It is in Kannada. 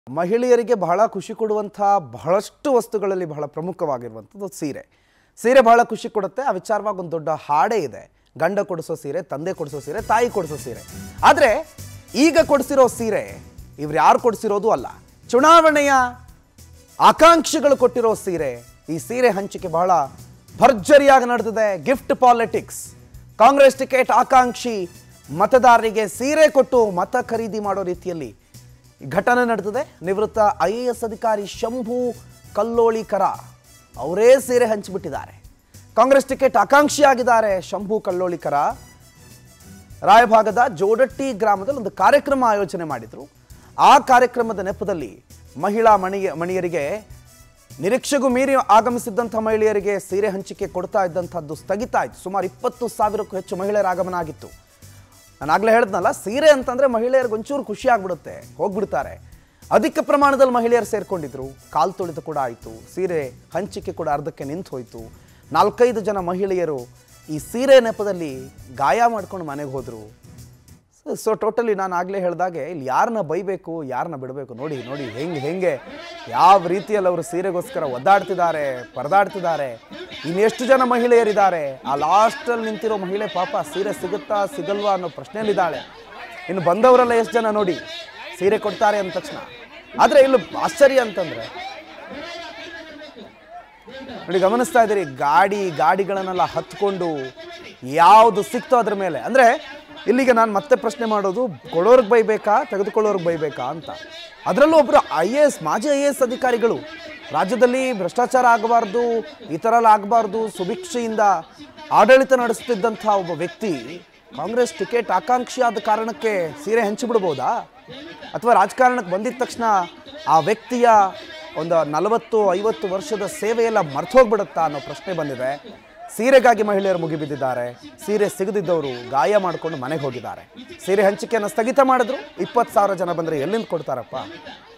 ಮಹಿಳೆಯರಿಗೆ ಬಹಳ ಖುಷಿ ಕೊಡುವಂಥ ಬಹಳಷ್ಟು ವಸ್ತುಗಳಲ್ಲಿ ಬಹಳ ಪ್ರಮುಖವಾಗಿರುವಂಥದ್ದು ಸೀರೆ ಸೀರೆ ಬಹಳ ಖುಷಿ ಕೊಡುತ್ತೆ ಆ ವಿಚಾರವಾಗಿ ಒಂದು ದೊಡ್ಡ ಹಾಡೇ ಇದೆ ಗಂಡ ಕೊಡಿಸೋ ಸೀರೆ ತಂದೆ ಕೊಡಿಸೋ ಸೀರೆ ತಾಯಿ ಕೊಡಿಸೋ ಸೀರೆ ಆದರೆ ಈಗ ಕೊಡಿಸಿರೋ ಸೀರೆ ಇವ್ರು ಯಾರು ಕೊಡಿಸಿರೋದು ಅಲ್ಲ ಚುನಾವಣೆಯ ಆಕಾಂಕ್ಷಿಗಳು ಕೊಟ್ಟಿರೋ ಸೀರೆ ಈ ಸೀರೆ ಹಂಚಿಕೆ ಬಹಳ ಭರ್ಜರಿಯಾಗಿ ನಡೆದಿದೆ ಗಿಫ್ಟ್ ಪಾಲಿಟಿಕ್ಸ್ ಕಾಂಗ್ರೆಸ್ ಟಿಕೆಟ್ ಆಕಾಂಕ್ಷಿ ಮತದಾರರಿಗೆ ಸೀರೆ ಕೊಟ್ಟು ಮತ ಖರೀದಿ ಮಾಡೋ ರೀತಿಯಲ್ಲಿ ಈ ಘಟನೆ ನಡೆದಿದೆ ನಿವೃತ್ತ ಐ ಎ ಎಸ್ ಅಧಿಕಾರಿ ಶಂಭು ಕಲ್ಲೋಳಿಕರ ಅವರೇ ಸೀರೆ ಹಂಚಿಬಿಟ್ಟಿದ್ದಾರೆ ಕಾಂಗ್ರೆಸ್ ಟಿಕೆಟ್ ಆಕಾಂಕ್ಷಿಯಾಗಿದ್ದಾರೆ ಶಂಭು ಕಲ್ಲೋಳಿಕರ ರಾಯಭಾಗದ ಜೋಡಟ್ಟಿ ಗ್ರಾಮದಲ್ಲಿ ಒಂದು ಕಾರ್ಯಕ್ರಮ ಆಯೋಜನೆ ಮಾಡಿದ್ರು ಆ ಕಾರ್ಯಕ್ರಮದ ನೆಪದಲ್ಲಿ ಮಹಿಳಾ ಮಣಿಯ ಮಣಿಯರಿಗೆ ನಿರೀಕ್ಷೆಗೂ ಮೀರಿ ಆಗಮಿಸಿದ್ದಂಥ ಮಹಿಳೆಯರಿಗೆ ಸೀರೆ ಹಂಚಿಕೆ ಕೊಡ್ತಾ ಇದ್ದಂಥದ್ದು ಸ್ಥಗಿತ ಆಯಿತು ಸುಮಾರು ಇಪ್ಪತ್ತು ಸಾವಿರಕ್ಕೂ ಹೆಚ್ಚು ಮಹಿಳೆಯರ ಆಗಮನ ಆಗಿತ್ತು ನಾನು ಆಗಲೇ ಹೇಳಿದ್ನಲ್ಲ ಸೀರೆ ಅಂತಂದ್ರೆ ಮಹಿಳೆಯರಿಗೆ ಒಂಚೂರು ಖುಷಿ ಆಗ್ಬಿಡುತ್ತೆ ಹೋಗ್ಬಿಡ್ತಾರೆ ಅಧಿಕ ಪ್ರಮಾಣದಲ್ಲಿ ಮಹಿಳೆಯರು ಸೇರ್ಕೊಂಡಿದ್ರು ಕಾಲ್ ತುಳಿತ ಕೂಡ ಆಯಿತು ಸೀರೆ ಹಂಚಿಕೆ ಕೂಡ ಅರ್ಧಕ್ಕೆ ನಿಂತು ಹೋಯಿತು ನಾಲ್ಕೈದು ಜನ ಮಹಿಳೆಯರು ಈ ಸೀರೆ ನೆಪದಲ್ಲಿ ಗಾಯ ಮಾಡ್ಕೊಂಡು ಮನೆಗೆ ಹೋದರು ಸೊ ಟೋಟಲಿ ನಾನು ಆಗಲೇ ಹೇಳ್ದಾಗೆ ಇಲ್ಲಿ ಯಾರನ್ನ ಬೈಬೇಕು ಯಾರನ್ನ ಬಿಡಬೇಕು ನೋಡಿ ನೋಡಿ ಹೆಂಗೆ ಹೆಂಗೆ ಯಾವ ರೀತಿಯಲ್ಲಿ ಅವರು ಸೀರೆಗೋಸ್ಕರ ಒದ್ದಾಡ್ತಿದ್ದಾರೆ ಪರದಾಡ್ತಿದ್ದಾರೆ ಇನ್ನೆಷ್ಟು ಜನ ಮಹಿಳೆಯರಿದ್ದಾರೆ ಆ ಲಾಸ್ಟಲ್ಲಿ ನಿಂತಿರೋ ಮಹಿಳೆ ಪಾಪ ಸೀರೆ ಸಿಗುತ್ತಾ ಸಿಗಲ್ವಾ ಅನ್ನೋ ಪ್ರಶ್ನೆಯಲ್ಲಿದ್ದಾಳೆ ಇನ್ನು ಬಂದವರೆಲ್ಲ ಎಷ್ಟು ಜನ ನೋಡಿ ಸೀರೆ ಕೊಡ್ತಾರೆ ಅಂದ ತಕ್ಷಣ ಆದರೆ ಇಲ್ಲಿ ಆಶ್ಚರ್ಯ ಅಂತಂದ್ರೆ ನೋಡಿ ಗಮನಿಸ್ತಾ ಇದ್ದೀರಿ ಗಾಡಿ ಗಾಡಿಗಳನ್ನೆಲ್ಲ ಹತ್ಕೊಂಡು ಯಾವುದು ಸಿಕ್ತೋ ಅದ್ರ ಮೇಲೆ ಅಂದರೆ ಇಲ್ಲಿಗೆ ನಾನು ಮತ್ತೆ ಪ್ರಶ್ನೆ ಮಾಡೋದು ಕೊಡೋರ್ಗೆ ಬೈಬೇಕಾ ತೆಗೆದುಕೊಳ್ಳೋರ್ಗೆ ಬೈಬೇಕಾ ಅಂತ ಅದರಲ್ಲೂ ಒಬ್ಬರು ಐ ಎ ಎಸ್ ಮಾಜಿ ಐ ಎ ಎಸ್ ಅಧಿಕಾರಿಗಳು ರಾಜ್ಯದಲ್ಲಿ ಭ್ರಷ್ಟಾಚಾರ ಆಗಬಾರ್ದು ಈ ಥರ ಎಲ್ಲ ಆಗಬಾರ್ದು ಸುಭಿಕ್ಷೆಯಿಂದ ಆಡಳಿತ ನಡೆಸ್ತಿದ್ದಂಥ ಒಬ್ಬ ವ್ಯಕ್ತಿ ಕಾಂಗ್ರೆಸ್ ಟಿಕೆಟ್ ಆಕಾಂಕ್ಷಿ ಆದ ಕಾರಣಕ್ಕೆ ಸೀರೆ ಹಂಚಿಬಿಡ್ಬೋದಾ ಅಥವಾ ರಾಜಕಾರಣಕ್ಕೆ ಬಂದಿದ ತಕ್ಷಣ ಆ ವ್ಯಕ್ತಿಯ ಒಂದು ನಲವತ್ತು ಐವತ್ತು ವರ್ಷದ ಸೇವೆಯೆಲ್ಲ ಮರ್ತೋಗ್ಬಿಡುತ್ತಾ ಅನ್ನೋ ಪ್ರಶ್ನೆ ಬಂದಿದೆ ಸೀರೆಗಾಗಿ ಮಹಿಳೆಯರು ಮುಗಿಬಿದ್ದಿದ್ದಾರೆ ಸೀರೆ ಸಿಗದಿದ್ದವರು ಗಾಯ ಮಾಡಿಕೊಂಡು ಮನೆಗೆ ಹೋಗಿದ್ದಾರೆ ಸೀರೆ ಹಂಚಿಕೆಯನ್ನು ಸ್ಥಗಿತ ಮಾಡಿದ್ರು ಇಪ್ಪತ್ತು ಸಾವಿರ ಜನ ಬಂದರೆ ಎಲ್ಲಿಂದ ಕೊಡ್ತಾರಪ್ಪ